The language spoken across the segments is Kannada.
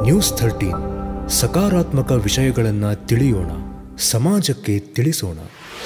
ನ್ಯೂಸ್ ಥರ್ಟೀನ್ ಸಕಾರಾತ್ಮಕ ವಿಷಯಗಳನ್ನು ತಿಳಿಯೋಣ ಸಮಾಜಕ್ಕೆ ತಿಳಿಸೋಣ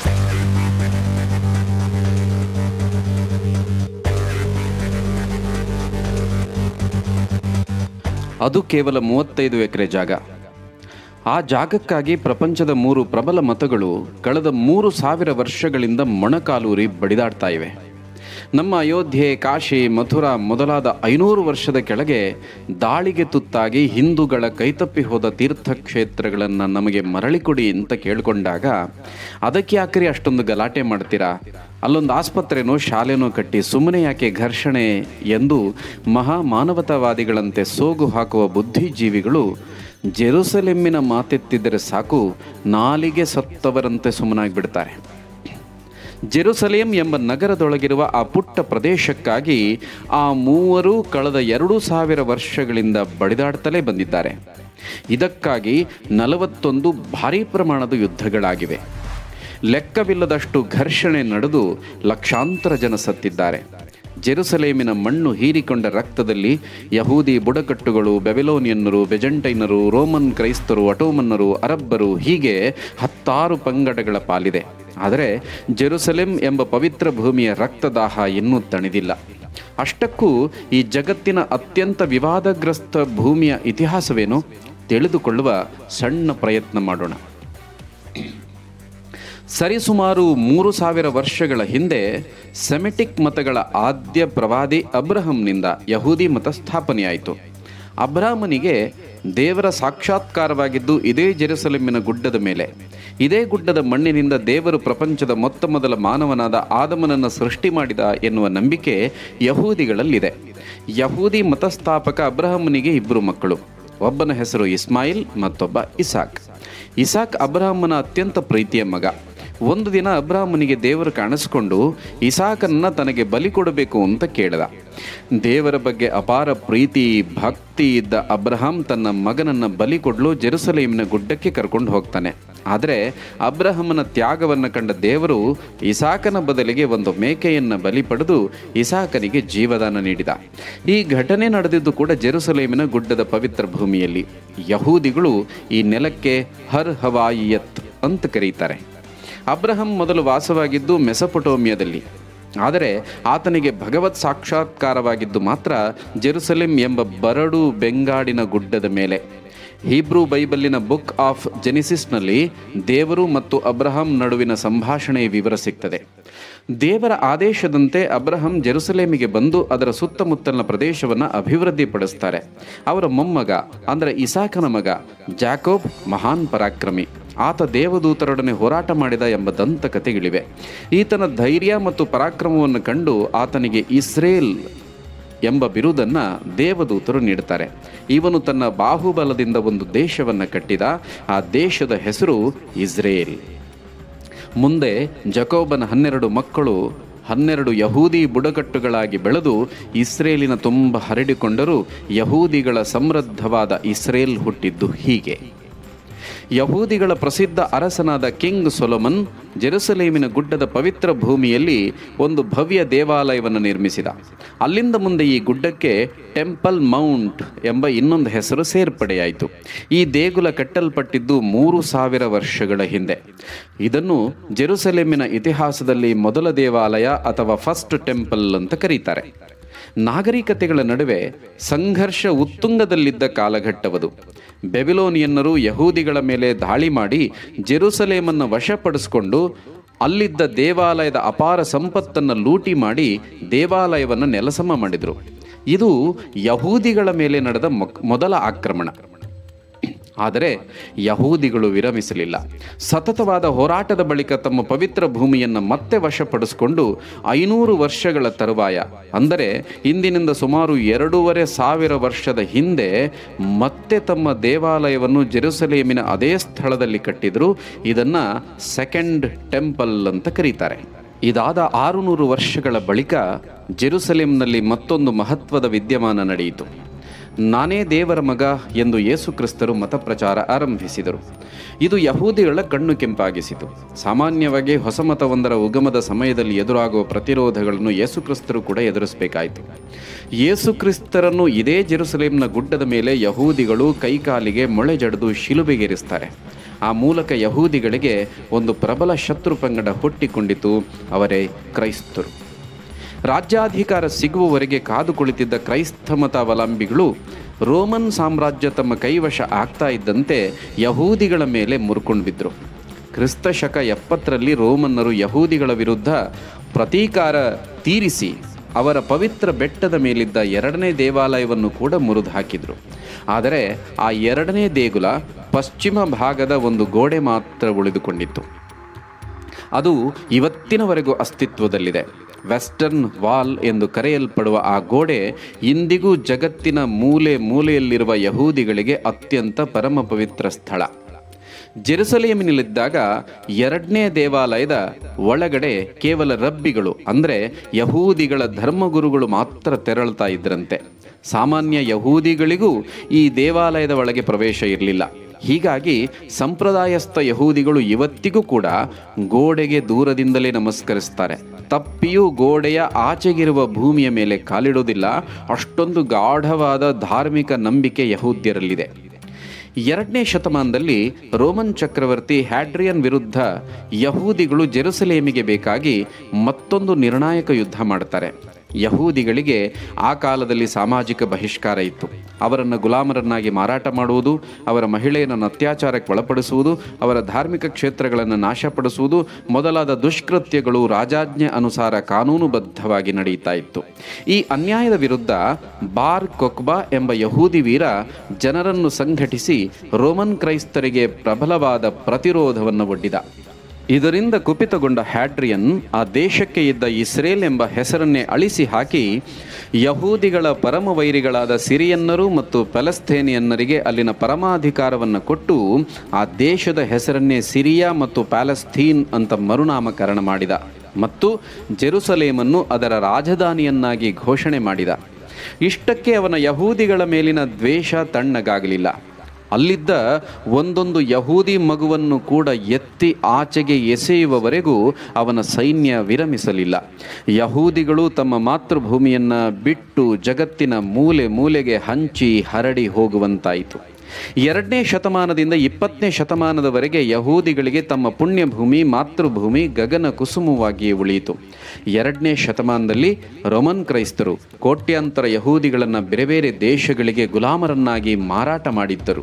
ಅದು ಕೇವಲ ಮೂವತ್ತೈದು ಎಕರೆ ಜಾಗ ಆ ಜಾಗಕ್ಕಾಗಿ ಪ್ರಪಂಚದ ಮೂರು ಪ್ರಬಲ ಮತಗಳು ಕಳೆದ ಮೂರು ಸಾವಿರ ವರ್ಷಗಳಿಂದ ಮೊಣಕಾಲೂರಿ ಬಡಿದಾಡ್ತಾ ಇವೆ ನಮ್ಮ ಅಯೋಧ್ಯೆ ಕಾಶಿ ಮಥುರಾ ಮೊದಲಾದ ಐನೂರು ವರ್ಷದ ಕೆಳಗೆ ದಾಳಿಗೆ ತುತ್ತಾಗಿ ಹಿಂದೂಗಳ ಕೈತಪ್ಪಿ ಹೋದ ತೀರ್ಥಕ್ಷೇತ್ರಗಳನ್ನು ನಮಗೆ ಮರಳಿಕೊಡಿ ಅಂತ ಕೇಳಿಕೊಂಡಾಗ ಅದಕ್ಕೆ ಯಾಕ್ರಿ ಅಷ್ಟೊಂದು ಗಲಾಟೆ ಮಾಡ್ತೀರಾ ಅಲ್ಲೊಂದು ಆಸ್ಪತ್ರೆನೋ ಶಾಲೆನೋ ಕಟ್ಟಿ ಸುಮ್ಮನೆ ಯಾಕೆ ಘರ್ಷಣೆ ಎಂದು ಮಹಾ ಮಾನವತಾವಾದಿಗಳಂತೆ ಸೋಗು ಹಾಕುವ ಬುದ್ಧಿಜೀವಿಗಳು ಜೆರುಸಲೆಮ್ಮಿನ ಮಾತೆತ್ತಿದ್ದರೆ ಸಾಕು ನಾಲಿಗೆ ಸತ್ತವರಂತೆ ಸುಮ್ಮನಾಗಿಬಿಡ್ತಾರೆ ಜೆರುಸಲೇಂ ಎಂಬ ನಗರದೊಳಗಿರುವ ಆ ಪುಟ್ಟ ಪ್ರದೇಶಕ್ಕಾಗಿ ಆ ಮೂವರು ಕಳೆದ ಎರಡು ಸಾವಿರ ವರ್ಷಗಳಿಂದ ಬಡಿದಾಡ್ತಲೇ ಬಂದಿದ್ದಾರೆ ಇದಕ್ಕಾಗಿ ನಲವತ್ತೊಂದು ಭಾರೀ ಪ್ರಮಾಣದ ಯುದ್ಧಗಳಾಗಿವೆ ಲೆಕ್ಕವಿಲ್ಲದಷ್ಟು ಘರ್ಷಣೆ ನಡೆದು ಲಕ್ಷಾಂತರ ಜನ ಸತ್ತಿದ್ದಾರೆ ಜೆರುಸಲೇಮಿನ ಮಣ್ಣು ಹೀರಿಕೊಂಡ ರಕ್ತದಲ್ಲಿ ಯಹೂದಿ ಬುಡಕಟ್ಟುಗಳು ಬೆಬಿಲೋನಿಯನ್ನರು ಬೆಜಂಟೈನರು ರೋಮನ್ ಕ್ರೈಸ್ತರು ಅಟೋಮನ್ನರು ಅರಬ್ಬರು ಹೀಗೆ ಹತ್ತಾರು ಪಂಗಡಗಳ ಪಾಲಿದೆ ಆದರೆ ಜೆರುಸಲೆಂ ಎಂಬ ಪವಿತ್ರ ಭೂಮಿಯ ರಕ್ತದಾಹ ಇನ್ನೂ ತಣಿದಿಲ್ಲ ಅಷ್ಟಕ್ಕೂ ಈ ಜಗತ್ತಿನ ಅತ್ಯಂತ ವಿವಾದಗ್ರಸ್ತ ಭೂಮಿಯ ಇತಿಹಾಸವೇನು ತಿಳಿದುಕೊಳ್ಳುವ ಸಣ್ಣ ಪ್ರಯತ್ನ ಮಾಡೋಣ ಸರಿಸುಮಾರು ಮೂರು ಸಾವಿರ ವರ್ಷಗಳ ಹಿಂದೆ ಸೆಮೆಟಿಕ್ ಮತಗಳ ಆದ್ಯ ಪ್ರವಾದಿ ಅಬ್ರಹಂನಿಂದ ಯಹೂದಿ ಮತ ಸ್ಥಾಪನೆಯಾಯಿತು ಅಬ್ರಾಹ್ಮನಿಗೆ ದೇವರ ಸಾಕ್ಷಾತ್ಕಾರವಾಗಿದ್ದು ಇದೇ ಜೆರುಸಲೆಮ್ಮಿನ ಗುಡ್ಡದ ಮೇಲೆ ಇದೇ ಗುಡ್ಡದ ಮಣ್ಣಿನಿಂದ ದೇವರು ಪ್ರಪಂಚದ ಮೊತ್ತ ಮೊದಲ ಮಾನವನಾದ ಆದಮನನ್ನು ಸೃಷ್ಟಿ ಮಾಡಿದ ಎನ್ನುವ ನಂಬಿಕೆ ಯಹೂದಿಗಳಲ್ಲಿದೆ ಯಹೂದಿ ಮತಸ್ಥಾಪಕ ಅಬ್ರಹಮನಿಗೆ ಇಬ್ಬರು ಮಕ್ಕಳು ಒಬ್ಬನ ಹೆಸರು ಇಸ್ಮಾಯಿಲ್ ಮತ್ತೊಬ್ಬ ಇಸಾಕ್ ಇಸಾಕ್ ಅಬ್ರಾಹ್ಮನ ಅತ್ಯಂತ ಪ್ರೀತಿಯ ಮಗ ಒಂದು ದಿನ ಅಬ್ರಾಹ್ಮನಿಗೆ ದೇವರು ಕಾಣಿಸ್ಕೊಂಡು ಇಸಾಕನ್ನ ತನಗೆ ಬಲಿ ಕೊಡಬೇಕು ಅಂತ ಕೇಳಿದ ದೇವರ ಬಗ್ಗೆ ಅಪಾರ ಪ್ರೀತಿ ಭಕ್ತಿ ಇದ್ದ ಅಬ್ರಹಾಂ ತನ್ನ ಮಗನನ್ನ ಬಲಿ ಕೊಡಲು ಜೆರುಸಲೇಮಿನ ಗುಡ್ಡಕ್ಕೆ ಕರ್ಕೊಂಡು ಹೋಗ್ತಾನೆ ಆದರೆ ಅಬ್ರಹಮನ ತ್ಯಾಗವನ್ನು ಕಂಡ ದೇವರು ಇಸಾಕನ ಬದಲಿಗೆ ಒಂದು ಮೇಕೆಯನ್ನ ಬಲಿ ಪಡೆದು ಇಸಾಕನಿಗೆ ಜೀವದಾನ ನೀಡಿದ ಈ ಘಟನೆ ನಡೆದಿದ್ದು ಕೂಡ ಜೆರುಸಲೇಮಿನ ಗುಡ್ಡದ ಪವಿತ್ರ ಭೂಮಿಯಲ್ಲಿ ಯಹೂದಿಗಳು ಈ ನೆಲಕ್ಕೆ ಹರ್ ಹವಾಯಿಯತ್ ಅಂತ ಕರೀತಾರೆ ಅಬ್ರಹಂ ಮೊದಲು ವಾಸವಾಗಿದ್ದು ಮೆಸಪೊಟೋಮಿಯಾದಲ್ಲಿ ಆದರೆ ಆತನಿಗೆ ಭಗವತ್ ಸಾಕ್ಷಾತ್ಕಾರವಾಗಿದ್ದು ಮಾತ್ರ ಜೆರುಸಲೆಂ ಎಂಬ ಬರಡು ಬೆಂಗಾಡಿನ ಗುಡ್ಡದ ಮೇಲೆ ಹೀಬ್ರೂ ಬೈಬಲ್ಲಿನ ಬುಕ್ ಆಫ್ ಜೆನಿಸಿಸ್ನಲ್ಲಿ ದೇವರು ಮತ್ತು ಅಬ್ರಹಾಂ ನಡುವಿನ ಸಂಭಾಷಣೆ ವಿವರ ಸಿಗ್ತದೆ ದೇವರ ಆದೇಶದಂತೆ ಅಬ್ರಹಂ ಜೆರುಸಲೇಮಿಗೆ ಬಂದು ಅದರ ಸುತ್ತಮುತ್ತಲಿನ ಪ್ರದೇಶವನ್ನು ಅಭಿವೃದ್ಧಿಪಡಿಸ್ತಾರೆ ಅವರ ಮೊಮ್ಮಗ ಅಂದರೆ ಇಸಾಕನ ಮಗ ಜಾಕೋಬ್ ಮಹಾನ್ ಪರಾಕ್ರಮಿ ಆತ ದೇವದೂತರೊಡನೆ ಹೋರಾಟ ಮಾಡಿದ ಎಂಬ ದಂತಕಥೆಗಳಿವೆ ಈತನ ಧೈರ್ಯ ಮತ್ತು ಪರಾಕ್ರಮವನ್ನು ಕಂಡು ಆತನಿಗೆ ಇಸ್ರೇಲ್ ಎಂಬ ಬಿರುದನ್ನು ದೇವದೂತರು ನೀಡುತ್ತಾರೆ ಇವನು ತನ್ನ ಬಾಹುಬಲದಿಂದ ಒಂದು ದೇಶವನ್ನು ಕಟ್ಟಿದ ಆ ದೇಶದ ಹೆಸರು ಇಸ್ರೇಲ್ ಮುಂದೆ ಜಕೋಬನ ಹನ್ನೆರಡು ಮಕ್ಕಳು ಹನ್ನೆರಡು ಯಹೂದಿ ಬುಡಕಟ್ಟುಗಳಾಗಿ ಬೆಳೆದು ಇಸ್ರೇಲಿನ ತುಂಬ ಹರಡಿಕೊಂಡರೂ ಯಹೂದಿಗಳ ಸಮೃದ್ಧವಾದ ಇಸ್ರೇಲ್ ಹುಟ್ಟಿದ್ದು ಹೀಗೆ ಯಹೂದಿಗಳ ಪ್ರಸಿದ್ಧ ಅರಸನಾದ ಕಿಂಗ್ ಸೊಲೊಮನ್ ಜೆರುಸಲೇಮಿನ ಗುಡ್ಡದ ಪವಿತ್ರ ಭೂಮಿಯಲ್ಲಿ ಒಂದು ಭವ್ಯ ದೇವಾಲಯವನ್ನು ನಿರ್ಮಿಸಿದ ಅಲ್ಲಿಂದ ಮುಂದೆ ಈ ಗುಡ್ಡಕ್ಕೆ ಟೆಂಪಲ್ ಮೌಂಟ್ ಎಂಬ ಇನ್ನೊಂದು ಹೆಸರು ಸೇರ್ಪಡೆಯಾಯಿತು ಈ ದೇಗುಲ ಕಟ್ಟಲ್ಪಟ್ಟಿದ್ದು ಮೂರು ಸಾವಿರ ವರ್ಷಗಳ ಹಿಂದೆ ಇದನ್ನು ಜೆರುಸಲೇಮಿನ ಇತಿಹಾಸದಲ್ಲಿ ಮೊದಲ ದೇವಾಲಯ ಅಥವಾ ಫಸ್ಟ್ ಟೆಂಪಲ್ ಅಂತ ಕರೀತಾರೆ ನಾಗರಿಕತೆಗಳ ನಡುವೆ ಸಂಘರ್ಷ ಉತ್ತುಂಗದಲ್ಲಿದ್ದ ಕಾಲಘಟ್ಟವದು ಬೆಬಿಲೋನಿಯನ್ನರು ಯಹೂದಿಗಳ ಮೇಲೆ ದಾಳಿ ಮಾಡಿ ಜೆರುಸಲೇಮನ್ನು ವಶಪಡಿಸಿಕೊಂಡು ಅಲ್ಲಿದ್ದ ದೇವಾಲಯದ ಅಪಾರ ಸಂಪತ್ತನ್ನು ಲೂಟಿ ಮಾಡಿ ದೇವಾಲಯವನ್ನು ನೆಲಸಮ ಮಾಡಿದರು ಇದು ಯಹೂದಿಗಳ ಮೇಲೆ ನಡೆದ ಮೊದಲ ಆಕ್ರಮಣ ಆದರೆ ಯಹೂದಿಗಳು ವಿರಮಿಸಲಿಲ್ಲ ಸತತವಾದ ಹೋರಾಟದ ಬಳಿಕ ತಮ್ಮ ಪವಿತ್ರ ಭೂಮಿಯನ್ನು ಮತ್ತೆ ವಶಪಡಿಸಿಕೊಂಡು ಐನೂರು ವರ್ಷಗಳ ತರುವಾಯ ಅಂದರೆ ಇಂದಿನಿಂದ ಸುಮಾರು ಎರಡೂವರೆ ಸಾವಿರ ವರ್ಷದ ಹಿಂದೆ ಮತ್ತೆ ತಮ್ಮ ದೇವಾಲಯವನ್ನು ಜೆರುಸಲೇಮಿನ ಅದೇ ಸ್ಥಳದಲ್ಲಿ ಕಟ್ಟಿದ್ರು ಇದನ್ನು ಸೆಕೆಂಡ್ ಟೆಂಪಲ್ ಅಂತ ಕರೀತಾರೆ ಇದಾದ ಆರುನೂರು ವರ್ಷಗಳ ಬಳಿಕ ಜೆರುಸಲೇಂನಲ್ಲಿ ಮತ್ತೊಂದು ಮಹತ್ವದ ವಿದ್ಯಮಾನ ನಡೆಯಿತು ನಾನೇ ದೇವರ ಮಗ ಎಂದು ಯೇಸುಕ್ರಿಸ್ತರು ಮತಪ್ರಚಾರ ಆರಂಭಿಸಿದರು ಇದು ಯಹೂದಿಗಳ ಕಣ್ಣು ಕೆಂಪಾಗಿಸಿತು ಸಾಮಾನ್ಯವಾಗಿ ಹೊಸ ಮತವೊಂದರ ಉಗಮದ ಸಮಯದಲ್ಲಿ ಎದುರಾಗುವ ಪ್ರತಿರೋಧಗಳನ್ನು ಯೇಸುಕ್ರಿಸ್ತರು ಕೂಡ ಎದುರಿಸಬೇಕಾಯಿತು ಯೇಸುಕ್ರಿಸ್ತರನ್ನು ಇದೇ ಜೆರುಸಲೇಮ್ನ ಗುಡ್ಡದ ಮೇಲೆ ಯಹೂದಿಗಳು ಕೈಕಾಲಿಗೆ ಮೊಳೆ ಜಡಿದು ಶಿಲುಬೆಗೇರಿಸ್ತಾರೆ ಆ ಮೂಲಕ ಯಹೂದಿಗಳಿಗೆ ಒಂದು ಪ್ರಬಲ ಶತ್ರು ಪಂಗಡ ಹುಟ್ಟಿಕೊಂಡಿತು ಅವರೇ ಕ್ರೈಸ್ತರು ರಾಜ್ಯಾಧಿಕಾರ ಸಿಗುವವರೆಗೆ ಕಾದು ಕುಳಿತಿದ್ದ ಕ್ರೈಸ್ತ ಮತಾವಲಂಬಿಗಳು ರೋಮನ್ ಸಾಮ್ರಾಜ್ಯ ತಮ್ಮ ಕೈವಶ ಆಗ್ತಾ ಇದ್ದಂತೆ ಯಹೂದಿಗಳ ಮೇಲೆ ಮುರ್ಕೊಂಡು ಬಿದ್ದರು ಕ್ರಿಸ್ತ ಶಕ ಎಪ್ಪತ್ತರಲ್ಲಿ ರೋಮನ್ನರು ಯಹೂದಿಗಳ ವಿರುದ್ಧ ಪ್ರತೀಕಾರ ತೀರಿಸಿ ಅವರ ಪವಿತ್ರ ಬೆಟ್ಟದ ಮೇಲಿದ್ದ ಎರಡನೇ ದೇವಾಲಯವನ್ನು ಕೂಡ ಮುರಿದು ಹಾಕಿದರು ಆದರೆ ಆ ಎರಡನೇ ದೇಗುಲ ಪಶ್ಚಿಮ ಭಾಗದ ಒಂದು ಗೋಡೆ ಮಾತ್ರ ಉಳಿದುಕೊಂಡಿತ್ತು ಅದು ಇವತ್ತಿನವರೆಗೂ ಅಸ್ತಿತ್ವದಲ್ಲಿದೆ ವೆಸ್ಟರ್ನ್ ವಾಲ್ ಎಂದು ಕರೆಯಲ್ಪಡುವ ಆ ಗೋಡೆ ಇಂದಿಗೂ ಜಗತ್ತಿನ ಮೂಲೆ ಮೂಲೆಯಲ್ಲಿರುವ ಯಹೂದಿಗಳಿಗೆ ಅತ್ಯಂತ ಪರಮ ಪವಿತ್ರ ಸ್ಥಳ ಜೆರುಸಲೇಮಿನಲ್ಲಿದ್ದಾಗ ಎರಡನೇ ದೇವಾಲಯದ ಒಳಗಡೆ ಕೇವಲ ರಬ್ಬಿಗಳು ಅಂದರೆ ಯಹೂದಿಗಳ ಧರ್ಮಗುರುಗಳು ಮಾತ್ರ ತೆರಳ್ತಾ ಇದ್ರಂತೆ ಸಾಮಾನ್ಯ ಯಹೂದಿಗಳಿಗೂ ಈ ದೇವಾಲಯದ ಒಳಗೆ ಪ್ರವೇಶ ಇರಲಿಲ್ಲ ಹೀಗಾಗಿ ಸಂಪ್ರದಾಯಸ್ಥ ಯಹೂದಿಗಳು ಇವತ್ತಿಗೂ ಕೂಡ ಗೋಡೆಗೆ ದೂರದಿಂದಲೇ ನಮಸ್ಕರಿಸ್ತಾರೆ ತಪ್ಪಿಯೂ ಗೋಡೆಯ ಆಚೆಗಿರುವ ಭೂಮಿಯ ಮೇಲೆ ಕಾಲಿಡೋದಿಲ್ಲ ಅಷ್ಟೊಂದು ಗಾಢವಾದ ಧಾರ್ಮಿಕ ನಂಬಿಕೆ ಯಹೂದ್ಯರಲ್ಲಿದೆ ಎರಡನೇ ಶತಮಾನದಲ್ಲಿ ರೋಮನ್ ಚಕ್ರವರ್ತಿ ಹ್ಯಾಡ್ರಿಯನ್ ವಿರುದ್ಧ ಯಹೂದಿಗಳು ಜೆರುಸಲೇಮಿಗೆ ಬೇಕಾಗಿ ಮತ್ತೊಂದು ನಿರ್ಣಾಯಕ ಯುದ್ಧ ಮಾಡ್ತಾರೆ ಯಹೂದಿಗಳಿಗೆ ಆ ಕಾಲದಲ್ಲಿ ಸಾಮಾಜಿಕ ಬಹಿಷ್ಕಾರ ಇತ್ತು ಅವರನ್ನು ಗುಲಾಮರನ್ನಾಗಿ ಮಾರಾಟ ಮಾಡುವುದು ಅವರ ಮಹಿಳೆಯರನ್ನು ಅತ್ಯಾಚಾರಕ್ಕೆ ಒಳಪಡಿಸುವುದು ಅವರ ಧಾರ್ಮಿಕ ಕ್ಷೇತ್ರಗಳನ್ನು ನಾಶಪಡಿಸುವುದು ಮೊದಲಾದ ದುಷ್ಕೃತ್ಯಗಳು ರಾಜಾಜ್ಞೆ ಅನುಸಾರ ಕಾನೂನುಬದ್ಧವಾಗಿ ನಡೆಯುತ್ತಾ ಇತ್ತು ಈ ಅನ್ಯಾಯದ ವಿರುದ್ಧ ಬಾರ್ ಕೊಕ್ಬಾ ಎಂಬ ಯಹೂದಿ ವೀರ ಜನರನ್ನು ಸಂಘಟಿಸಿ ರೋಮನ್ ಕ್ರೈಸ್ತರಿಗೆ ಪ್ರಬಲವಾದ ಪ್ರತಿರೋಧವನ್ನು ಒಡ್ಡಿದ ಇದರಿಂದ ಕುಪಿತಗೊಂಡ ಹ್ಯಾಡ್ರಿಯನ್ ಆ ದೇಶಕ್ಕೆ ಇದ್ದ ಇಸ್ರೇಲ್ ಎಂಬ ಹೆಸರನ್ನೇ ಅಳಿಸಿ ಹಾಕಿ ಯಹೂದಿಗಳ ಪರಮವೈರಿಗಳಾದ ಸಿರಿಯನ್ನರು ಮತ್ತು ಪ್ಯಾಲೆಸ್ತೇನಿಯನ್ನರಿಗೆ ಅಲ್ಲಿನ ಪರಮಾಧಿಕಾರವನ್ನು ಕೊಟ್ಟು ಆ ದೇಶದ ಹೆಸರನ್ನೇ ಸಿರಿಯಾ ಮತ್ತು ಪ್ಯಾಲೆಸ್ತೀನ್ ಅಂತ ಮರುನಾಮಕರಣ ಮಾಡಿದ ಮತ್ತು ಜೆರುಸಲೇಮನ್ನು ಅದರ ರಾಜಧಾನಿಯನ್ನಾಗಿ ಘೋಷಣೆ ಮಾಡಿದ ಇಷ್ಟಕ್ಕೆ ಅವನ ಯಹೂದಿಗಳ ಮೇಲಿನ ದ್ವೇಷ ತಣ್ಣಗಾಗಲಿಲ್ಲ ಅಲ್ಲಿದ್ದ ಒಂದೊಂದು ಯಹೂದಿ ಮಗುವನ್ನು ಕೂಡ ಎತ್ತಿ ಆಚೆಗೆ ಎಸೆಯುವವರೆಗೂ ಅವನ ಸೈನ್ಯ ವಿರಮಿಸಲಿಲ್ಲ ಯಹೂದಿಗಳು ತಮ್ಮ ಮಾತೃಭೂಮಿಯನ್ನು ಬಿಟ್ಟು ಜಗತ್ತಿನ ಮೂಲೆ ಮೂಲೆಗೆ ಹಂಚಿ ಹರಡಿ ಹೋಗುವಂತಾಯಿತು ಎರಡನೇ ಶತಮಾನದಿಂದ ಇಪ್ಪತ್ತನೇ ಶತಮಾನದವರೆಗೆ ಯಹೂದಿಗಳಿಗೆ ತಮ್ಮ ಪುಣ್ಯಭೂಮಿ ಮಾತೃಭೂಮಿ ಗಗನ ಕುಸುಮವಾಗಿಯೇ ಉಳಿಯಿತು ಎರಡನೇ ಶತಮಾನದಲ್ಲಿ ರೋಮನ್ ಕ್ರೈಸ್ತರು ಕೋಟ್ಯಾಂತರ ಯಹೂದಿಗಳನ್ನು ಬೇರೆ ಬೇರೆ ದೇಶಗಳಿಗೆ ಗುಲಾಮರನ್ನಾಗಿ ಮಾರಾಟ ಮಾಡಿದ್ದರು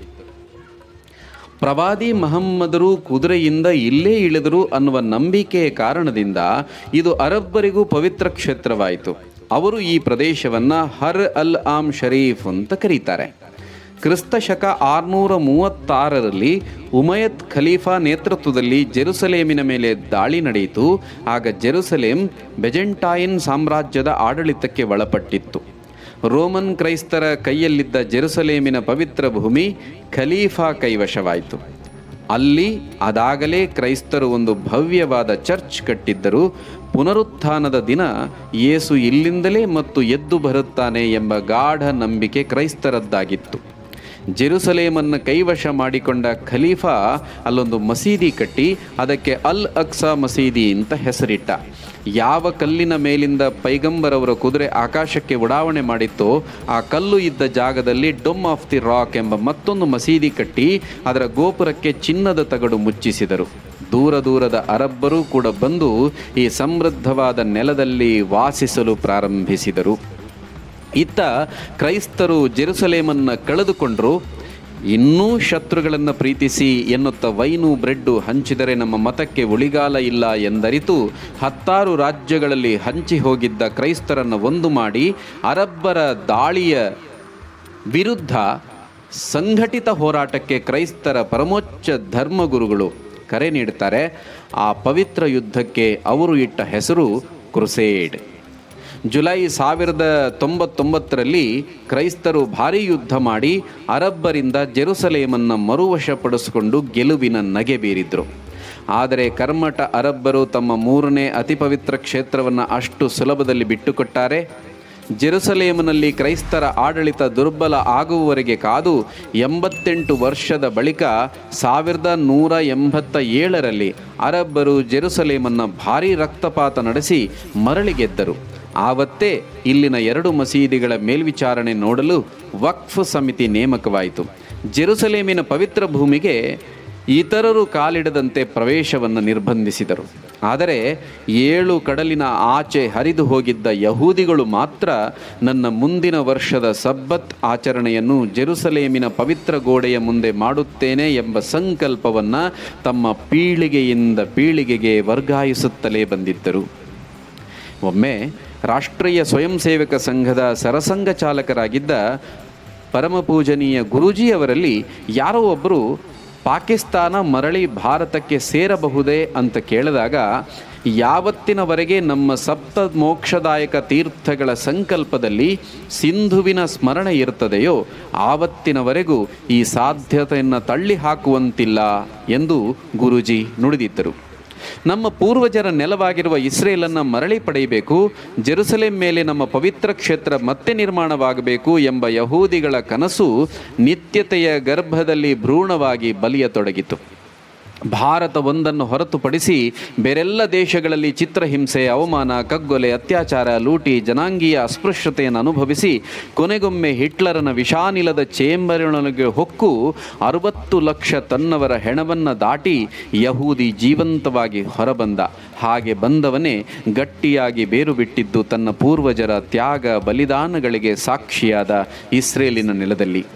ಪ್ರವಾದಿ ಮಹಮ್ಮದರು ಕುದುರೆಯಿಂದ ಇಲ್ಲೇ ಇಳಿದರು ಅನ್ನುವ ನಂಬಿಕೆಯ ಕಾರಣದಿಂದ ಇದು ಅರಬ್ಬರಿಗೂ ಪವಿತ್ರ ಕ್ಷೇತ್ರವಾಯಿತು ಅವರು ಈ ಪ್ರದೇಶವನ್ನು ಹರ್ ಅಲ್ ಆಮ್ ಶರೀಫ್ ಅಂತ ಕರೀತಾರೆ ಕ್ರಿಸ್ತ ಶಕ ಆರುನೂರ ಮೂವತ್ತಾರರಲ್ಲಿ ಉಮಯತ್ ಖಲೀಫಾ ನೇತೃತ್ವದಲ್ಲಿ ಜೆರುಸಲೇಮಿನ ಮೇಲೆ ದಾಳಿ ನಡೆಯಿತು ಆಗ ಜೆರುಸಲೇಮ್ ಬೆಜೆಂಟಾಯಿನ್ ಸಾಮ್ರಾಜ್ಯದ ಆಡಳಿತಕ್ಕೆ ಒಳಪಟ್ಟಿತ್ತು ರೋಮನ್ ಕ್ರೈಸ್ತರ ಕೈಯಲ್ಲಿದ್ದ ಜೆರುಸಲೇಮಿನ ಪವಿತ್ರ ಭೂಮಿ ಖಲೀಫಾ ಕೈವಶವಾಯಿತು ಅಲ್ಲಿ ಅದಾಗಲೇ ಕ್ರೈಸ್ತರು ಒಂದು ಭವ್ಯವಾದ ಚರ್ಚ್ ಕಟ್ಟಿದ್ದರು ಪುನರುತ್ಥಾನದ ದಿನ ಯೇಸು ಇಲ್ಲಿಂದಲೇ ಮತ್ತು ಎದ್ದು ಬರುತ್ತಾನೆ ಎಂಬ ಗಾಢ ನಂಬಿಕೆ ಕ್ರೈಸ್ತರದ್ದಾಗಿತ್ತು ಜೆರುಸಲೇಮನ್ನು ಕೈವಶ ಮಾಡಿಕೊಂಡ ಖಲೀಫಾ ಅಲ್ಲೊಂದು ಮಸೀದಿ ಕಟ್ಟಿ ಅದಕ್ಕೆ ಅಲ್ ಅಕ್ಸಾ ಮಸೀದಿ ಅಂತ ಹೆಸರಿಟ್ಟ ಯಾವ ಕಲ್ಲಿನ ಮೇಲಿಂದ ಪೈಗಂಬರವರ ಕುದುರೆ ಆಕಾಶಕ್ಕೆ ಉಡಾವಣೆ ಮಾಡಿತ್ತೋ ಆ ಕಲ್ಲು ಇದ್ದ ಜಾಗದಲ್ಲಿ ಡೊಮ್ ಆಫ್ ದಿ ರಾಕ್ ಎಂಬ ಮತ್ತೊಂದು ಮಸೀದಿ ಕಟ್ಟಿ ಅದರ ಗೋಪುರಕ್ಕೆ ಚಿನ್ನದ ತಗಡು ಮುಚ್ಚಿಸಿದರು ದೂರ ದೂರದ ಅರಬ್ಬರು ಕೂಡ ಬಂದು ಈ ಸಮೃದ್ಧವಾದ ನೆಲದಲ್ಲಿ ವಾಸಿಸಲು ಪ್ರಾರಂಭಿಸಿದರು ಇತ್ತ ಕ್ರೈಸ್ತರು ಜೆರುಸಲೇಮನ್ನು ಕಳೆದುಕೊಂಡರು ಇನ್ನೂ ಶತ್ರುಗಳನ್ನು ಪ್ರೀತಿಸಿ ಎನ್ನುತ್ತ ವೈನು ಬ್ರೆಡ್ಡು ಹಂಚಿದರೆ ನಮ್ಮ ಮತಕ್ಕೆ ಉಳಿಗಾಲ ಇಲ್ಲ ಎಂದರಿತು ಹತ್ತಾರು ರಾಜ್ಯಗಳಲ್ಲಿ ಹಂಚಿ ಹೋಗಿದ್ದ ಕ್ರೈಸ್ತರನ್ನು ಒಂದು ಮಾಡಿ ಅರಬ್ಬರ ದಾಳಿಯ ವಿರುದ್ಧ ಸಂಘಟಿತ ಹೋರಾಟಕ್ಕೆ ಕ್ರೈಸ್ತರ ಪರಮೋಚ್ಚ ಧರ್ಮಗುರುಗಳು ಕರೆ ನೀಡುತ್ತಾರೆ ಆ ಪವಿತ್ರ ಯುದ್ಧಕ್ಕೆ ಅವರು ಇಟ್ಟ ಹೆಸರು ಕ್ರುಸೇಡ್ ಜುಲೈ ಸಾವಿರದ ತೊಂಬತ್ತೊಂಬತ್ತರಲ್ಲಿ ಕ್ರೈಸ್ತರು ಭಾರೀ ಯುದ್ಧ ಮಾಡಿ ಅರಬ್ಬರಿಂದ ಜೆರುಸಲೇಮನ್ನು ಮರುವಶಪಡಿಸಿಕೊಂಡು ಗೆಲುವಿನ ನಗೆ ಬೀರಿದ್ರು ಆದರೆ ಕರ್ಮಟ ಅರಬ್ಬರು ತಮ್ಮ ಮೂರನೇ ಅತಿ ಪವಿತ್ರ ಕ್ಷೇತ್ರವನ್ನು ಅಷ್ಟು ಸುಲಭದಲ್ಲಿ ಬಿಟ್ಟುಕೊಟ್ಟಾರೆ ಜೆರುಸಲೇಮಿನಲ್ಲಿ ಕ್ರೈಸ್ತರ ಆಡಳಿತ ದುರ್ಬಲ ಆಗುವವರೆಗೆ ಕಾದು ಎಂಬತ್ತೆಂಟು ವರ್ಷದ ಬಳಿಕ ಸಾವಿರದ ನೂರ ಎಂಬತ್ತ ಏಳರಲ್ಲಿ ಅರಬ್ಬರು ಜೆರುಸಲೇಮನ್ನು ಭಾರೀ ರಕ್ತಪಾತ ನಡೆಸಿ ಮರಳಿ ಗೆದ್ದರು ಆವತ್ತೇ ಇಲ್ಲಿನ ಎರಡು ಮಸೀದಿಗಳ ಮೇಲ್ವಿಚಾರಣೆ ನೋಡಲು ವಕ್ಫ್ ಸಮಿತಿ ನೇಮಕವಾಯಿತು ಜೆರುಸಲೇಮಿನ ಪವಿತ್ರ ಭೂಮಿಗೆ ಇತರರು ಕಾಲಿಡದಂತೆ ಪ್ರವೇಶವನ್ನು ನಿರ್ಬಂಧಿಸಿದರು ಆದರೆ ಏಳು ಕಡಲಿನ ಆಚೆ ಹರಿದು ಹೋಗಿದ್ದ ಯಹೂದಿಗಳು ಮಾತ್ರ ನನ್ನ ಮುಂದಿನ ವರ್ಷದ ಸಬ್ಬತ್ ಆಚರಣೆಯನ್ನು ಜೆರುಸಲೇಮಿನ ಪವಿತ್ರ ಗೋಡೆಯ ಮುಂದೆ ಮಾಡುತ್ತೇನೆ ಎಂಬ ಸಂಕಲ್ಪವನ್ನು ತಮ್ಮ ಪೀಳಿಗೆಯಿಂದ ಪೀಳಿಗೆಗೆ ವರ್ಗಾಯಿಸುತ್ತಲೇ ಬಂದಿದ್ದರು ಒಮ್ಮೆ ರಾಷ್ಟ್ರೀಯ ಸ್ವಯಂ ಸೇವಕ ಸಂಘದ ಸರಸಂಘ ಚಾಲಕರಾಗಿದ್ದ ಪರಮಪೂಜನೀಯ ಗುರೂಜಿಯವರಲ್ಲಿ ಯಾರೋ ಒಬ್ಬರು ಪಾಕಿಸ್ತಾನ ಮರಳಿ ಭಾರತಕ್ಕೆ ಸೇರಬಹುದೇ ಅಂತ ಕೇಳಿದಾಗ ಯಾವತ್ತಿನವರೆಗೆ ನಮ್ಮ ಸಪ್ತ ಮೋಕ್ಷದಾಯಕ ತೀರ್ಥಗಳ ಸಂಕಲ್ಪದಲ್ಲಿ ಸಿಂಧುವಿನ ಸ್ಮರಣೆ ಇರ್ತದೆಯೋ ಆವತ್ತಿನವರೆಗೂ ಈ ಸಾಧ್ಯತೆಯನ್ನು ತಳ್ಳಿ ಹಾಕುವಂತಿಲ್ಲ ಎಂದು ಗುರೂಜಿ ನುಡಿದಿದ್ದರು ನಮ್ಮ ಪೂರ್ವಜರ ನೆಲವಾಗಿರುವ ಇಸ್ರೇಲನ್ನು ಮರಳಿ ಪಡೆಯಬೇಕು ಜೆರುಸಲೇಂ ಮೇಲೆ ನಮ್ಮ ಪವಿತ್ರ ಕ್ಷೇತ್ರ ಮತ್ತೆ ನಿರ್ಮಾಣವಾಗಬೇಕು ಎಂಬ ಯಹೂದಿಗಳ ಕನಸು ನಿತ್ಯತೆಯ ಗರ್ಭದಲ್ಲಿ ಭ್ರೂಣವಾಗಿ ಬಲಿಯತೊಡಗಿತು ಭಾರತ ಒಂದನ್ನು ಹೊರತುಪಡಿಸಿ ಬೇರೆಲ್ಲ ದೇಶಗಳಲ್ಲಿ ಚಿತ್ರಹಿಂಸೆ ಅವಮಾನ ಕಗ್ಗೊಲೆ ಅತ್ಯಾಚಾರ ಲೂಟಿ ಜನಾಂಗೀಯ ಅಸ್ಪೃಶ್ಯತೆಯನ್ನು ಅನುಭವಿಸಿ ಕೊನೆಗೊಮ್ಮೆ ಹಿಟ್ಲರನ ವಿಷಾನಿಲದ ಚೇಂಬರಿನೊಳಗೆ ಹೊಕ್ಕು ಅರವತ್ತು ಲಕ್ಷ ತನ್ನವರ ಹೆಣವನ್ನು ದಾಟಿ ಯಹೂದಿ ಜೀವಂತವಾಗಿ ಹೊರಬಂದ ಹಾಗೆ ಬಂದವನೇ ಗಟ್ಟಿಯಾಗಿ ಬೇರು ಬಿಟ್ಟಿದ್ದು ತನ್ನ ಪೂರ್ವಜರ ತ್ಯಾಗ ಬಲಿದಾನಗಳಿಗೆ ಸಾಕ್ಷಿಯಾದ ಇಸ್ರೇಲಿನ ನೆಲದಲ್ಲಿ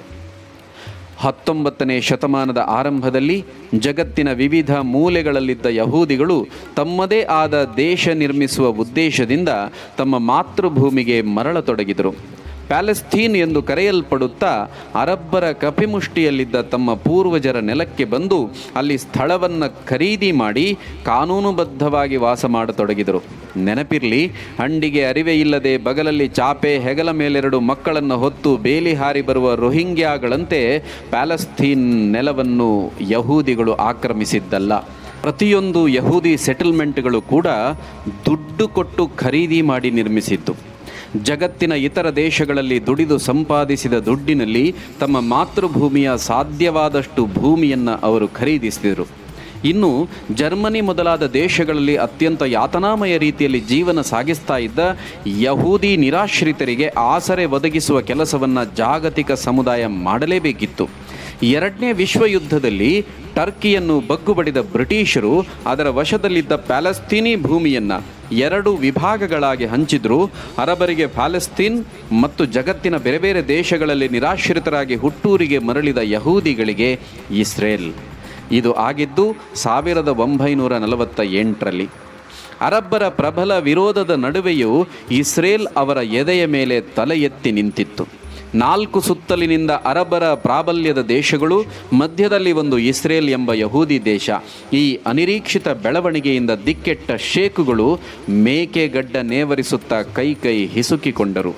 ಹತ್ತೊಂಬತ್ತನೇ ಶತಮಾನದ ಆರಂಭದಲ್ಲಿ ಜಗತ್ತಿನ ವಿವಿಧ ಮೂಲೆಗಳಲ್ಲಿದ್ದ ಯಹೂದಿಗಳು ತಮ್ಮದೇ ಆದ ದೇಶ ನಿರ್ಮಿಸುವ ಉದ್ದೇಶದಿಂದ ತಮ್ಮ ಮಾತೃಭೂಮಿಗೆ ಮರಳತೊಡಗಿದರು ಪ್ಯಾಲೆಸ್ತೀನ್ ಎಂದು ಕರೆಯಲ್ಪಡುತ್ತಾ ಅರಬ್ಬರ ಕಪಿಮುಷ್ಟಿಯಲ್ಲಿದ್ದ ತಮ್ಮ ಪೂರ್ವಜರ ನೆಲಕ್ಕೆ ಬಂದು ಅಲ್ಲಿ ಸ್ಥಳವನ್ನು ಖರೀದಿ ಮಾಡಿ ಕಾನೂನುಬದ್ಧವಾಗಿ ವಾಸ ಮಾಡತೊಡಗಿದರು ನೆನಪಿರಲಿ ಹಂಡಿಗೆ ಅರಿವೆ ಇಲ್ಲದೆ ಬಗಲಲ್ಲಿ ಚಾಪೆ ಹೆಗಲ ಮೇಲೆರಡು ಮಕ್ಕಳನ್ನು ಹೊತ್ತು ಬೇಲಿ ಹಾರಿ ಬರುವ ರೋಹಿಂಗ್ಯಾಗಳಂತೆ ಪ್ಯಾಲೆಸ್ತೀನ್ ನೆಲವನ್ನು ಯಹೂದಿಗಳು ಆಕ್ರಮಿಸಿದ್ದಲ್ಲ ಪ್ರತಿಯೊಂದು ಯಹೂದಿ ಸೆಟಲ್ಮೆಂಟ್ಗಳು ಕೂಡ ದುಡ್ಡು ಕೊಟ್ಟು ಖರೀದಿ ಮಾಡಿ ನಿರ್ಮಿಸಿದ್ದು ಜಗತ್ತಿನ ಇತರ ದೇಶಗಳಲ್ಲಿ ದುಡಿದು ಸಂಪಾದಿಸಿದ ದುಡ್ಡಿನಲ್ಲಿ ತಮ್ಮ ಮಾತೃಭೂಮಿಯ ಸಾಧ್ಯವಾದಷ್ಟು ಭೂಮಿಯನ್ನು ಅವರು ಖರೀದಿಸಿದರು ಇನ್ನು ಜರ್ಮನಿ ಮೊದಲಾದ ದೇಶಗಳಲ್ಲಿ ಅತ್ಯಂತ ಯಾತನಾಮಯ ರೀತಿಯಲ್ಲಿ ಜೀವನ ಸಾಗಿಸ್ತಾ ಇದ್ದ ಯಹೂದಿ ನಿರಾಶ್ರಿತರಿಗೆ ಆಸರೆ ಒದಗಿಸುವ ಕೆಲಸವನ್ನು ಜಾಗತಿಕ ಸಮುದಾಯ ಮಾಡಲೇಬೇಕಿತ್ತು ಎರಡನೇ ವಿಶ್ವಯುದ್ಧದಲ್ಲಿ ಟರ್ಕಿಯನ್ನು ಬಗ್ಗುಬಡಿದ ಬ್ರಿಟಿಷರು ಅದರ ವಶದಲ್ಲಿದ್ದ ಪ್ಯಾಲೆಸ್ತೀನಿ ಭೂಮಿಯನ್ನು ಎರಡು ವಿಭಾಗಗಳಾಗಿ ಹಂಚಿದ್ರು ಅರಬರಿಗೆ ಪ್ಯಾಲೆಸ್ತೀನ್ ಮತ್ತು ಜಗತ್ತಿನ ಬೇರೆ ಬೇರೆ ದೇಶಗಳಲ್ಲಿ ನಿರಾಶ್ರಿತರಾಗಿ ಹುಟ್ಟೂರಿಗೆ ಮರಳಿದ ಯಹೂದಿಗಳಿಗೆ ಇಸ್ರೇಲ್ ಇದು ಆಗಿದ್ದು ಸಾವಿರದ ಒಂಬೈನೂರ ನಲವತ್ತ ಎಂಟರಲ್ಲಿ ಅರಬ್ಬರ ಪ್ರಬಲ ವಿರೋಧದ ನಡುವೆಯೂ ಇಸ್ರೇಲ್ ಅವರ ಎದೆಯ ಮೇಲೆ ತಲೆ ಎತ್ತಿ ನಿಂತಿತ್ತು ನಾಲ್ಕು ಸುತ್ತಲಿನಿಂದ ಅರಬ್ಬರ ಪ್ರಾಬಲ್ಯದ ದೇಶಗಳು ಮಧ್ಯದಲ್ಲಿ ಒಂದು ಇಸ್ರೇಲ್ ಎಂಬ ಯಹೂದಿ ದೇಶ ಈ ಅನಿರೀಕ್ಷಿತ ಬೆಳವಣಿಗೆಯಿಂದ ದಿಕ್ಕೆಟ್ಟ ಶೇಕುಗಳು ಮೇಕೆಗಡ್ಡ ನೇವರಿಸುತ್ತಾ ಕೈ ಕೈ ಹಿಸುಕಿಕೊಂಡರು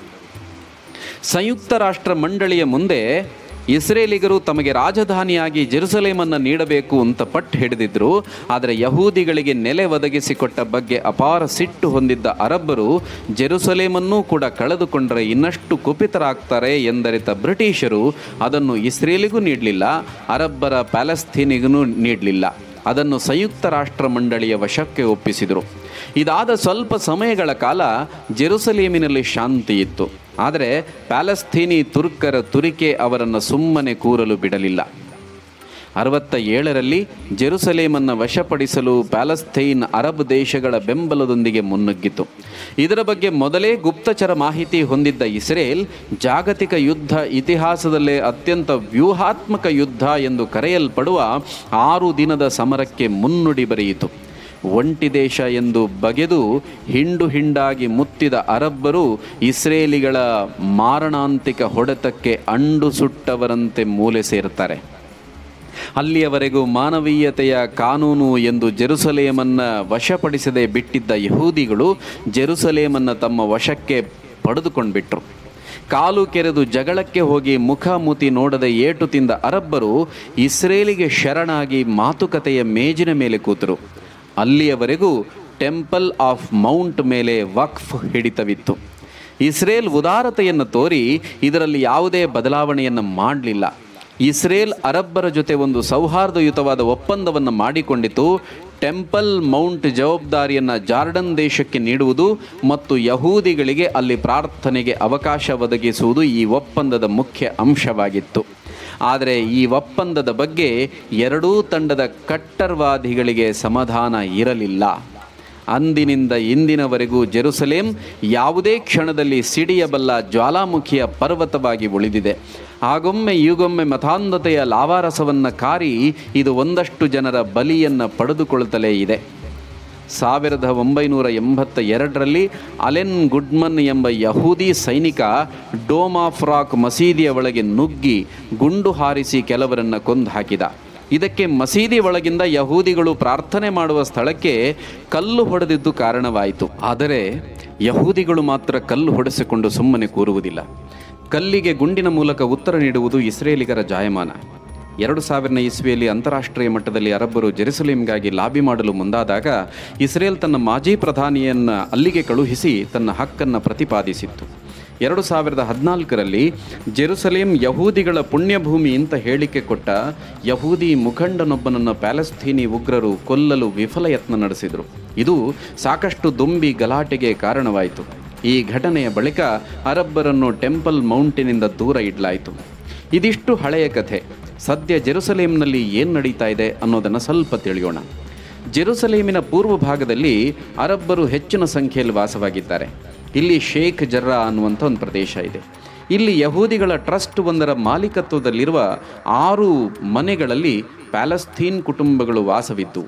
ಸಂಯುಕ್ತ ರಾಷ್ಟ್ರ ಮಂಡಳಿಯ ಮುಂದೆ ಇಸ್ರೇಲಿಗರು ತಮಗೆ ರಾಜಧಾನಿಯಾಗಿ ಜೆರುಸಲೇಮನ್ನು ನೀಡಬೇಕು ಅಂತ ಪಟ್ಟು ಹಿಡಿದಿದ್ರು ಆದರೆ ಯಹೂದಿಗಳಿಗೆ ನೆಲೆ ಒದಗಿಸಿಕೊಟ್ಟ ಬಗ್ಗೆ ಅಪಾರ ಸಿಟ್ಟು ಹೊಂದಿದ್ದ ಅರಬ್ಬರು ಜೆರುಸಲೇಮನ್ನೂ ಕೂಡ ಕಳೆದುಕೊಂಡರೆ ಇನ್ನಷ್ಟು ಕುಪಿತರಾಗ್ತಾರೆ ಎಂದರಿತ ಬ್ರಿಟಿಷರು ಅದನ್ನು ಇಸ್ರೇಲಿಗೂ ನೀಡಲಿಲ್ಲ ಅರಬ್ಬರ ಪ್ಯಾಲೆಸ್ತೀನಿಗೂ ನೀಡಲಿಲ್ಲ ಅದನ್ನು ಸಂಯುಕ್ತ ರಾಷ್ಟ್ರ ಮಂಡಳಿಯ ವಶಕ್ಕೆ ಒಪ್ಪಿಸಿದರು ಇದಾದ ಸ್ವಲ್ಪ ಸಮಯಗಳ ಕಾಲ ಜೆರುಸಲೇಮಿನಲ್ಲಿ ಶಾಂತಿ ಇತ್ತು ಆದರೆ ಪ್ಯಾಲೆಸ್ತೀನಿ ತುರ್ಕರ ತುರಿಕೆ ಅವರನ್ನು ಸುಮ್ಮನೆ ಕೂರಲು ಬಿಡಲಿಲ್ಲ ಅರವತ್ತ ಏಳರಲ್ಲಿ ಜೆರುಸಲೇಮನ್ನು ವಶಪಡಿಸಲು ಪ್ಯಾಲೆಸ್ತೈನ್ ಅರಬ್ ದೇಶಗಳ ಬೆಂಬಲದೊಂದಿಗೆ ಮುನ್ನುಗ್ಗಿತು ಇದರ ಬಗ್ಗೆ ಮೊದಲೇ ಗುಪ್ತಚರ ಮಾಹಿತಿ ಹೊಂದಿದ್ದ ಇಸ್ರೇಲ್ ಜಾಗತಿಕ ಯುದ್ಧ ಇತಿಹಾಸದಲ್ಲೇ ಅತ್ಯಂತ ವ್ಯೂಹಾತ್ಮಕ ಯುದ್ಧ ಎಂದು ಕರೆಯಲ್ಪಡುವ ಆರು ದಿನದ ಸಮರಕ್ಕೆ ಮುನ್ನುಡಿ ಬರೆಯಿತು ಒಂಟಿ ದೇಶ ಎಂದು ಬಗೆದು ಹಿಂಡು ಹಿಂಡಾಗಿ ಮುತ್ತಿದ ಅರಬ್ಬರು ಇಸ್ರೇಲಿಗಳ ಮಾರಣಾಂತಿಕ ಹೊಡೆತಕ್ಕೆ ಅಂಡು ಸುಟ್ಟವರಂತೆ ಮೂಲೆ ಸೇರ್ತಾರೆ ಅಲ್ಲಿಯವರೆಗೂ ಮಾನವೀಯತೆಯ ಕಾನೂನು ಎಂದು ಜೆರುಸಲೇಮನ್ನು ವಶಪಡಿಸದೆ ಬಿಟ್ಟಿದ್ದ ಯಹೂದಿಗಳು ಜೆರುಸಲೇಮನ್ನು ತಮ್ಮ ವಶಕ್ಕೆ ಪಡೆದುಕೊಂಡ್ಬಿಟ್ರು ಕಾಲು ಕೆರೆದು ಜಗಳಕ್ಕೆ ಹೋಗಿ ಮುಖಾಮುತಿ ನೋಡದೆ ಏಟು ತಿಂದ ಅರಬ್ಬರು ಇಸ್ರೇಲಿಗೆ ಶರಣಾಗಿ ಮಾತುಕತೆಯ ಮೇಜಿನ ಮೇಲೆ ಕೂತರು ಅಲ್ಲಿಯವರೆಗೂ ಟೆಂಪಲ್ ಆಫ್ ಮೌಂಟ್ ಮೇಲೆ ವಕ್ಫ್ ಹಿಡಿತವಿತ್ತು ಇಸ್ರೇಲ್ ಉದಾರತೆಯನ್ನು ತೋರಿ ಇದರಲ್ಲಿ ಯಾವುದೇ ಬದಲಾವಣೆಯನ್ನು ಮಾಡಲಿಲ್ಲ ಇಸ್ರೇಲ್ ಅರಬ್ಬರ ಜೊತೆ ಒಂದು ಸೌಹಾರ್ದಯುತವಾದ ಒಪ್ಪಂದವನ್ನು ಮಾಡಿಕೊಂಡಿತು ಟೆಂಪಲ್ ಮೌಂಟ್ ಜವಾಬ್ದಾರಿಯನ್ನು ಜಾರ್ಡನ್ ದೇಶಕ್ಕೆ ನೀಡುವುದು ಮತ್ತು ಯಹೂದಿಗಳಿಗೆ ಅಲ್ಲಿ ಪ್ರಾರ್ಥನೆಗೆ ಅವಕಾಶ ಒದಗಿಸುವುದು ಈ ಒಪ್ಪಂದದ ಮುಖ್ಯ ಅಂಶವಾಗಿತ್ತು ಆದರೆ ಈ ಒಪ್ಪಂದದ ಬಗ್ಗೆ ಎರಡೂ ತಂಡದ ಕಟ್ಟರ್ವಾದಿಗಳಿಗೆ ಸಮಾಧಾನ ಇರಲಿಲ್ಲ ಅಂದಿನಿಂದ ಇಂದಿನವರೆಗೂ ಜೆರುಸಲೇಂ ಯಾವುದೇ ಕ್ಷಣದಲ್ಲಿ ಸಿಡಿಯಬಲ್ಲ ಜ್ವಾಲಾಮುಖಿಯ ಪರ್ವತವಾಗಿ ಉಳಿದಿದೆ ಆಗೊಮ್ಮೆ ಈಗೊಮ್ಮೆ ಮತಾಂಧತೆಯ ಲಾವಾರಸವನ್ನು ಕಾರಿ ಇದು ಒಂದಷ್ಟು ಜನರ ಬಲಿಯನ್ನು ಪಡೆದುಕೊಳ್ಳುತ್ತಲೇ ಇದೆ ಸಾವಿರದ ಒಂಬೈನೂರ ಎಂಬತ್ತ ಎರಡರಲ್ಲಿ ಅಲೆನ್ ಗುಡ್ಮನ್ ಎಂಬ ಯಹೂದಿ ಸೈನಿಕ ಡೋಮಾಫ್ರಾಕ್ ಮಸೀದಿಯ ಒಳಗೆ ನುಗ್ಗಿ ಗುಂಡು ಹಾರಿಸಿ ಕೆಲವರನ್ನು ಕೊಂದು ಹಾಕಿದ ಇದಕ್ಕೆ ಮಸೀದಿ ಒಳಗಿಂದ ಯಹೂದಿಗಳು ಪ್ರಾರ್ಥನೆ ಮಾಡುವ ಸ್ಥಳಕ್ಕೆ ಕಲ್ಲು ಹೊಡೆದಿದ್ದು ಕಾರಣವಾಯಿತು ಆದರೆ ಯಹೂದಿಗಳು ಮಾತ್ರ ಕಲ್ಲು ಹೊಡೆಸಿಕೊಂಡು ಸುಮ್ಮನೆ ಕೂರುವುದಿಲ್ಲ ಕಲ್ಲಿಗೆ ಗುಂಡಿನ ಮೂಲಕ ಉತ್ತರ ನೀಡುವುದು ಇಸ್ರೇಲಿಗರ ಜಾಯಮಾನ ಎರಡು ಸಾವಿರನೇ ಇಸ್ವಿಯಲ್ಲಿ ಅಂತಾರಾಷ್ಟ್ರೀಯ ಮಟ್ಟದಲ್ಲಿ ಅರಬ್ಬರು ಜೆರುಸಲೇಮ್ಗಾಗಿ ಲಾಬಿ ಮಾಡಲು ಮುಂದಾದಾಗ ಇಸ್ರೇಲ್ ತನ್ನ ಮಾಜಿ ಪ್ರಧಾನಿಯನ್ನು ಅಲ್ಲಿಗೆ ಕಳುಹಿಸಿ ತನ್ನ ಹಕ್ಕನ್ನು ಪ್ರತಿಪಾದಿಸಿತ್ತು ಎರಡು ಸಾವಿರದ ಹದಿನಾಲ್ಕರಲ್ಲಿ ಜೆರುಸಲೇಂ ಯಹೂದಿಗಳ ಪುಣ್ಯಭೂಮಿ ಅಂತ ಹೇಳಿಕೆ ಕೊಟ್ಟ ಯಹೂದಿ ಮುಖಂಡನೊಬ್ಬನನ್ನು ಪ್ಯಾಲೆಸ್ತೀನಿ ಉಗ್ರರು ಕೊಲ್ಲಲು ವಿಫಲ ಯತ್ನ ನಡೆಸಿದರು ಇದು ಸಾಕಷ್ಟು ದುಂಬಿ ಗಲಾಟೆಗೆ ಕಾರಣವಾಯಿತು ಈ ಘಟನೆಯ ಬಳಿಕ ಅರಬ್ಬರನ್ನು ಟೆಂಪಲ್ ಮೌಂಟಿನಿಂದ ದೂರ ಇಡಲಾಯಿತು ಇದಿಷ್ಟು ಹಳೆಯ ಕಥೆ ಸದ್ಯ ಜೆರುಸಲೇಮ್ನಲ್ಲಿ ಏನು ನಡೀತಾ ಇದೆ ಅನ್ನೋದನ್ನು ಸ್ವಲ್ಪ ತಿಳಿಯೋಣ ಜೆರುಸಲೇಮಿನ ಪೂರ್ವ ಭಾಗದಲ್ಲಿ ಅರಬ್ಬರು ಹೆಚ್ಚಿನ ಸಂಖ್ಯೆಯಲ್ಲಿ ವಾಸವಾಗಿದ್ದಾರೆ ಇಲ್ಲಿ ಶೇಖ್ ಜರ್ರಾ ಅನ್ನುವಂಥ ಒಂದು ಪ್ರದೇಶ ಇದೆ ಇಲ್ಲಿ ಯಹೂದಿಗಳ ಟ್ರಸ್ಟ್ ಒಂದರ ಮಾಲೀಕತ್ವದಲ್ಲಿರುವ ಆರು ಮನೆಗಳಲ್ಲಿ ಪ್ಯಾಲೆಸ್ತೀನ್ ಕುಟುಂಬಗಳು ವಾಸವಿದ್ದು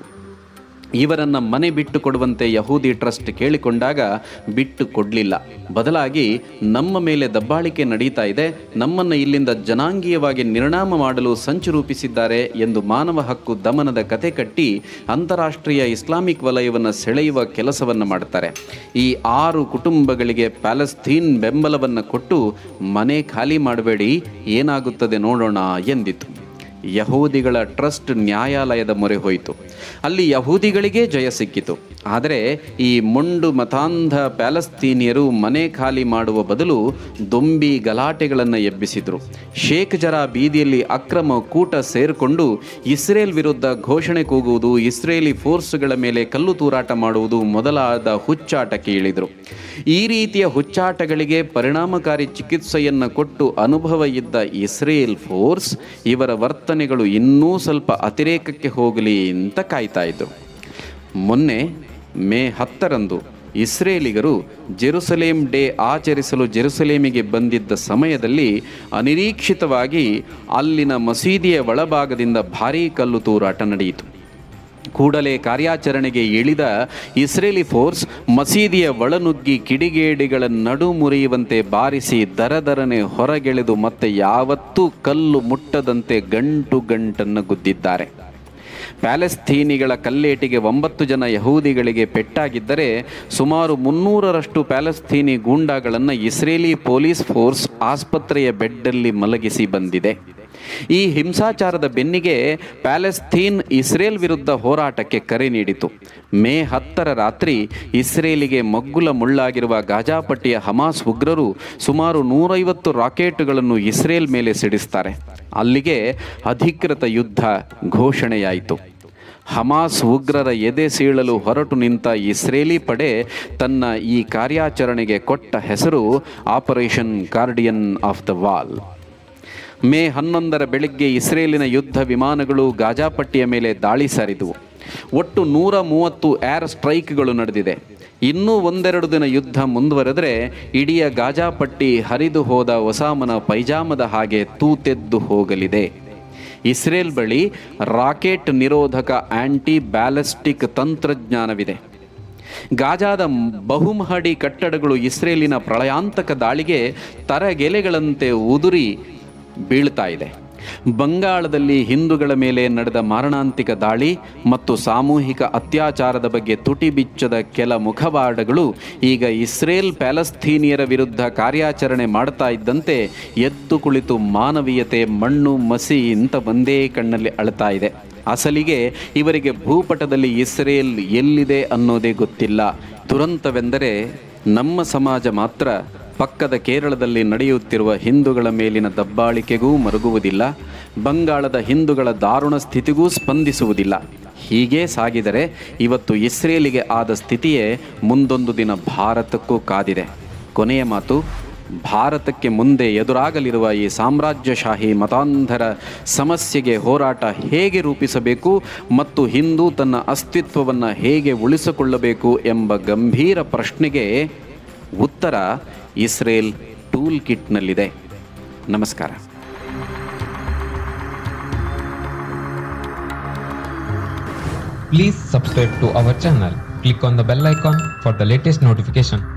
ಇವರನ್ನು ಮನೆ ಬಿಟ್ಟು ಕೊಡುವಂತೆ ಯಹೂದಿ ಟ್ರಸ್ಟ್ ಕೇಳಿಕೊಂಡಾಗ ಬಿಟ್ಟು ಕೊಡಲಿಲ್ಲ ಬದಲಾಗಿ ನಮ್ಮ ಮೇಲೆ ದಬ್ಬಾಳಿಕೆ ನಡೀತಾ ಇದೆ ನಮ್ಮನ್ನು ಇಲ್ಲಿಂದ ಜನಾಂಗೀಯವಾಗಿ ನಿರ್ಣಾಮ ಮಾಡಲು ಸಂಚು ರೂಪಿಸಿದ್ದಾರೆ ಎಂದು ಮಾನವ ಹಕ್ಕು ದಮನದ ಕತೆ ಕಟ್ಟಿ ಅಂತಾರಾಷ್ಟ್ರೀಯ ಇಸ್ಲಾಮಿಕ್ ವಲಯವನ್ನು ಸೆಳೆಯುವ ಕೆಲಸವನ್ನು ಮಾಡ್ತಾರೆ ಈ ಆರು ಕುಟುಂಬಗಳಿಗೆ ಪ್ಯಾಲೆಸ್ತೀನ್ ಬೆಂಬಲವನ್ನು ಕೊಟ್ಟು ಮನೆ ಖಾಲಿ ಮಾಡಬೇಡಿ ಏನಾಗುತ್ತದೆ ನೋಡೋಣ ಎಂದಿತು ಯಹೂದಿಗಳ ಟ್ರಸ್ಟ್ ನ್ಯಾಯಾಲಯದ ಮೊರೆ ಹೋಯಿತು ಅಲ್ಲಿ ಯಹೂದಿಗಳಿಗೇ ಜಯ ಸಿಕ್ಕಿತು ಆದರೆ ಈ ಮೊಂಡು ಮತಾಂಧ ಪ್ಯಾಲೆಸ್ತೀನಿಯರು ಮನೆ ಖಾಲಿ ಮಾಡುವ ಬದಲು ದೊಂಬಿ ಗಲಾಟೆಗಳನ್ನು ಎಬ್ಬಿಸಿದರು ಶೇಖ್ ಜರಾ ಬೀದಿಯಲ್ಲಿ ಅಕ್ರಮ ಕೂಟ ಸೇರಿಕೊಂಡು ಇಸ್ರೇಲ್ ವಿರುದ್ಧ ಘೋಷಣೆ ಕೂಗುವುದು ಇಸ್ರೇಲಿ ಫೋರ್ಸ್ಗಳ ಮೇಲೆ ಕಲ್ಲು ತೂರಾಟ ಮಾಡುವುದು ಮೊದಲಾದ ಹುಚ್ಚಾಟಕ್ಕೆ ಇಳಿದರು ಈ ರೀತಿಯ ಹುಚ್ಚಾಟಗಳಿಗೆ ಪರಿಣಾಮಕಾರಿ ಚಿಕಿತ್ಸೆಯನ್ನು ಕೊಟ್ಟು ಅನುಭವ ಇದ್ದ ಇಸ್ರೇಲ್ ಫೋರ್ಸ್ ಇವರ ವರ್ತನೆಗಳು ಇನ್ನೂ ಸ್ವಲ್ಪ ಅತಿರೇಕಕ್ಕೆ ಹೋಗಲಿ ಅಂತ ಕಾಯ್ತಾ ಇದ್ರು ಮೊನ್ನೆ ಮೇ ಹತ್ತರಂದು ಇಸ್ರೇಲಿಗರು ಜೆರುಸಲೇಮ್ ಡೇ ಆಚರಿಸಲು ಜೆರುಸಲೇಮಿಗೆ ಬಂದಿದ್ದ ಸಮಯದಲ್ಲಿ ಅನಿರೀಕ್ಷಿತವಾಗಿ ಅಲ್ಲಿನ ಮಸೀದಿಯ ಒಳಭಾಗದಿಂದ ಭಾರೀ ಕಲ್ಲು ತೂರಾಟ ನಡೆಯಿತು ಕೂಡಲೇ ಕಾರ್ಯಾಚರಣೆಗೆ ಇಳಿದ ಇಸ್ರೇಲಿ ಫೋರ್ಸ್ ಮಸೀದಿಯ ಒಳನುಗ್ಗಿ ಕಿಡಿಗೇಡಿಗಳ ನಡು ಮುರಿಯುವಂತೆ ಬಾರಿಸಿ ದರದರನೆ ಹೊರಗೆಳೆದು ಮತ್ತೆ ಯಾವತ್ತೂ ಕಲ್ಲು ಮುಟ್ಟದಂತೆ ಗಂಟು ಗಂಟನ್ನು ಗುದ್ದಿದ್ದಾರೆ ಪ್ಯಾಲೆಸ್ತೀನಿಗಳ ಕಲ್ಲೇಟಿಗೆ ಒಂಬತ್ತು ಜನ ಯಹೂದಿಗಳಿಗೆ ಪೆಟ್ಟಾಗಿದ್ದರೆ ಸುಮಾರು ಮುನ್ನೂರರಷ್ಟು ಪ್ಯಾಲೆಸ್ತೀನಿ ಗೂಂಡಾಗಳನ್ನು ಇಸ್ರೇಲಿ ಪೊಲೀಸ್ ಫೋರ್ಸ್ ಆಸ್ಪತ್ರೆಯ ಬೆಡ್ಡಲ್ಲಿ ಮಲಗಿಸಿ ಬಂದಿದೆ ಈ ಹಿಂಸಾಚಾರದ ಬೆನ್ನಿಗೆ ಪ್ಯಾಲೆಸ್ತೀನ್ ಇಸ್ರೇಲ್ ವಿರುದ್ಧ ಹೋರಾಟಕ್ಕೆ ಕರೆ ನೀಡಿತು ಮೇ ಹತ್ತರ ರಾತ್ರಿ ಇಸ್ರೇಲಿಗೆ ಮಗ್ಗುಲ ಮುಳ್ಳಾಗಿರುವ ಗಾಜಾಪಟ್ಟಿಯ ಹಮಾಸ್ ಉಗ್ರರು ಸುಮಾರು ನೂರೈವತ್ತು ರಾಕೆಟ್ಗಳನ್ನು ಇಸ್ರೇಲ್ ಮೇಲೆ ಸಿಡಿಸ್ತಾರೆ ಅಲ್ಲಿಗೆ ಅಧಿಕೃತ ಯುದ್ಧ ಘೋಷಣೆಯಾಯಿತು ಹಮಾಸ್ ಉಗ್ರರ ಎದೆ ಸೀಳಲು ಹೊರಟು ನಿಂತ ಇಸ್ರೇಲಿ ಪಡೆ ತನ್ನ ಈ ಕಾರ್ಯಾಚರಣೆಗೆ ಕೊಟ್ಟ ಹೆಸರು operation guardian of the wall May ಹನ್ನೊಂದರ ಬೆಳಗ್ಗೆ ಇಸ್ರೇಲಿನ ಯುದ್ಧ ವಿಮಾನಗಳು ಗಾಜಾಪಟ್ಟಿಯ ಮೇಲೆ ದಾಳಿ ಸಾರಿದವು ಒಟ್ಟು ನೂರ ಮೂವತ್ತು ಏರ್ ಸ್ಟ್ರೈಕ್ಗಳು ನಡೆದಿದೆ ಇನ್ನೂ ಒಂದೆರಡು ದಿನ ಯುದ್ಧ ಮುಂದುವರೆದರೆ ಇಡೀ ಗಾಜಾಪಟ್ಟಿ ಹರಿದು ಹೋದ ಒಸಾಮನ ಪೈಜಾಮದ ಹಾಗೆ ತೂತೆದ್ದು ಹೋಗಲಿದೆ ಇಸ್ರೇಲ್ ಬಳಿ ರಾಕೆಟ್ ನಿರೋಧಕ ಆಂಟಿ ಬ್ಯಾಲಿಸ್ಟಿಕ್ ತಂತ್ರಜ್ಞಾನವಿದೆ ಗಾಜಾದ ಬಹುಮಹಡಿ ಕಟ್ಟಡಗಳು ಇಸ್ರೇಲಿನ ಪ್ರಳಯಾಂತಕ ದಾಳಿಗೆ ತರಗೆಲೆಗಳಂತೆ ಉದುರಿ ಬೀಳ್ತಾ ಇದೆ ಬಂಗಾಳದಲ್ಲಿ ಹಿಂದೂಗಳ ಮೇಲೆ ನಡೆದ ಮಾರಣಾಂತಿಕ ದಾಳಿ ಮತ್ತು ಸಾಮೂಹಿಕ ಅತ್ಯಾಚಾರದ ಬಗ್ಗೆ ತುಟಿ ಬಿಚ್ಚದ ಕೆಲ ಮುಖವಾಡಗಳು ಈಗ ಇಸ್ರೇಲ್ ಪ್ಯಾಲೆಸ್ತೀನಿಯರ ವಿರುದ್ಧ ಕಾರ್ಯಾಚರಣೆ ಮಾಡ್ತಾ ಇದ್ದಂತೆ ಎದ್ದು ಕುಳಿತು ಮಾನವೀಯತೆ ಮಣ್ಣು ಮಸಿ ಇಂತ ಒಂದೇ ಕಣ್ಣಲ್ಲಿ ಅಳ್ತಾ ಇದೆ ಅಸಲಿಗೆ ಇವರಿಗೆ ಭೂಪಟದಲ್ಲಿ ಇಸ್ರೇಲ್ ಎಲ್ಲಿದೆ ಅನ್ನೋದೇ ಗೊತ್ತಿಲ್ಲ ದುರಂತವೆಂದರೆ ನಮ್ಮ ಸಮಾಜ ಮಾತ್ರ ಪಕ್ಕದ ಕೇರಳದಲ್ಲಿ ನಡೆಯುತ್ತಿರುವ ಹಿಂದೂಗಳ ಮೇಲಿನ ದಬ್ಬಾಳಿಕೆಗೂ ಮರುಗುವುದಿಲ್ಲ ಬಂಗಾಳದ ಹಿಂದೂಗಳ ದಾರುಣ ಸ್ಥಿತಿಗೂ ಸ್ಪಂದಿಸುವುದಿಲ್ಲ ಹೀಗೇ ಸಾಗಿದರೆ ಇವತ್ತು ಇಸ್ರೇಲಿಗೆ ಆದ ಸ್ಥಿತಿಯೇ ಮುಂದೊಂದು ದಿನ ಭಾರತಕ್ಕೂ ಕಾದಿದೆ ಕೊನೆಯ ಮಾತು ಭಾರತಕ್ಕೆ ಮುಂದೆ ಎದುರಾಗಲಿರುವ ಈ ಸಾಮ್ರಾಜ್ಯಶಾಹಿ ಮತಾಂಧರ ಸಮಸ್ಯೆಗೆ ಹೋರಾಟ ಹೇಗೆ ರೂಪಿಸಬೇಕು ಮತ್ತು ಹಿಂದೂ ತನ್ನ ಅಸ್ತಿತ್ವವನ್ನು ಹೇಗೆ ಉಳಿಸಿಕೊಳ್ಳಬೇಕು ಎಂಬ ಗಂಭೀರ ಪ್ರಶ್ನೆಗೆ ಉತ್ತರ ಇಸ್ರೇಲ್ ಟೂಲ್ ಕಿಟ್ನಲ್ಲಿದೆ ನಮಸ್ಕಾರ Please subscribe to our channel. Click on the bell icon for the latest notification.